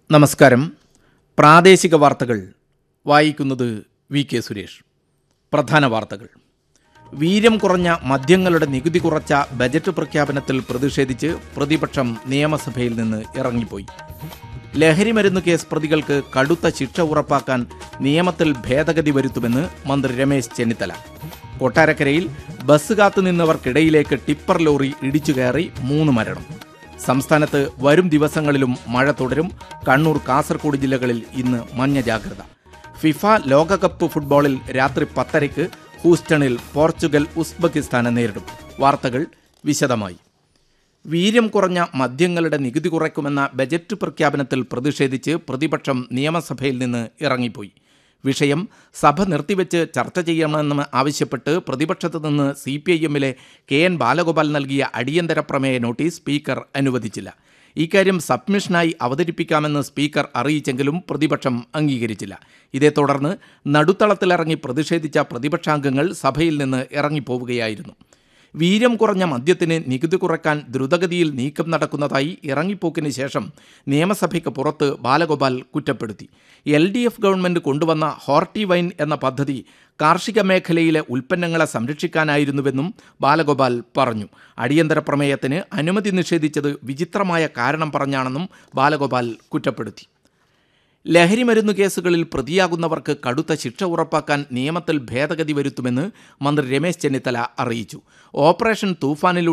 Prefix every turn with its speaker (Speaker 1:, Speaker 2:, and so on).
Speaker 1: നമസ്കാരം പ്രാദേശിക വാർത്തകൾ വായിക്കുന്നത് വി കെ സുരേഷ് പ്രധാന വാർത്തകൾ വീര്യം കുറഞ്ഞ മദ്യങ്ങളുടെ നികുതി കുറച്ച ബജറ്റ് പ്രഖ്യാപനത്തിൽ പ്രതിഷേധിച്ച് പ്രതിപക്ഷം നിയമസഭയിൽ നിന്ന് ഇറങ്ങിപ്പോയി ലഹരിമരുന്ന് കേസ് പ്രതികൾക്ക് കടുത്ത ശിക്ഷ ഉറപ്പാക്കാൻ നിയമത്തിൽ ഭേദഗതി വരുത്തുമെന്ന് മന്ത്രി രമേശ് ചെന്നിത്തല കൊട്ടാരക്കരയിൽ ബസ് കാത്തുനിന്നവർക്കിടയിലേക്ക് ടിപ്പർ ലോറി ഇടിച്ചു കയറി മൂന്ന് മരണം സംസ്ഥാനത്ത് വരും ദിവസങ്ങളിലും മഴ തുടരും കണ്ണൂർ കാസർഗോഡ് ജില്ലകളിൽ ഇന്ന് മഞ്ഞ ജാഗ്രത ഫിഫ ലോകകപ്പ് ഫുട്ബോളിൽ രാത്രി പത്തരയ്ക്ക് ഹൂസ്റ്റണിൽ പോർച്ചുഗൽ ഉസ്ബെക്കിസ്ഥാനെ നേരിടും വാർത്തകൾ വിശദമായി വീര്യം കുറഞ്ഞ മദ്യങ്ങളുടെ നികുതി കുറയ്ക്കുമെന്ന ബജറ്റ് പ്രഖ്യാപനത്തിൽ പ്രതിഷേധിച്ച് പ്രതിപക്ഷം നിയമസഭയിൽ നിന്ന് ഇറങ്ങിപ്പോയി വിഷയം സഭ നിർത്തിവെച്ച് ചർച്ച ചെയ്യണമെന്ന് ആവശ്യപ്പെട്ട് പ്രതിപക്ഷത്തു നിന്ന് സി പി ഐ എമ്മിലെ കെ എൻ ബാലഗോപാൽ നൽകിയ അടിയന്തര പ്രമേയ നോട്ടീസ് സ്പീക്കർ അനുവദിച്ചില്ല ഇക്കാര്യം സബ്മിഷനായി അവതരിപ്പിക്കാമെന്ന് സ്പീക്കർ അറിയിച്ചെങ്കിലും പ്രതിപക്ഷം അംഗീകരിച്ചില്ല ഇതേ തുടർന്ന് നടുത്തളത്തിലിറങ്ങി പ്രതിഷേധിച്ച പ്രതിപക്ഷാംഗങ്ങൾ സഭയിൽ നിന്ന് ഇറങ്ങിപ്പോവുകയായിരുന്നു വീര്യം കുറഞ്ഞ മദ്യത്തിന് നികുതി കുറയ്ക്കാൻ ദ്രുതഗതിയിൽ നീക്കം നടക്കുന്നതായി ഇറങ്ങിപ്പോക്കിന് ശേഷം നിയമസഭയ്ക്ക് പുറത്ത് ബാലഗോപാൽ കുറ്റപ്പെടുത്തി എൽ ഡി എഫ് ഗവൺമെന്റ് കൊണ്ടുവന്ന ഹോർട്ടി വൈൻ എന്ന പദ്ധതി കാർഷിക മേഖലയിലെ ഉൽപ്പന്നങ്ങളെ സംരക്ഷിക്കാനായിരുന്നുവെന്നും ബാലഗോപാൽ പറഞ്ഞു അടിയന്തര പ്രമേയത്തിന് അനുമതി നിഷേധിച്ചത് വിചിത്രമായ കാരണം പറഞ്ഞാണെന്നും ബാലഗോപാൽ കുറ്റപ്പെടുത്തി ലഹരിമരുന്ന് കേസുകളിൽ പ്രതിയാകുന്നവർക്ക് കടുത്ത ശിക്ഷ ഉറപ്പാക്കാൻ നിയമത്തിൽ ഭേദഗതി വരുത്തുമെന്ന് മന്ത്രി രമേശ് ചെന്നിത്തല അറിയിച്ചു ഓപ്പറേഷൻ തൂഫാനിലൂടെ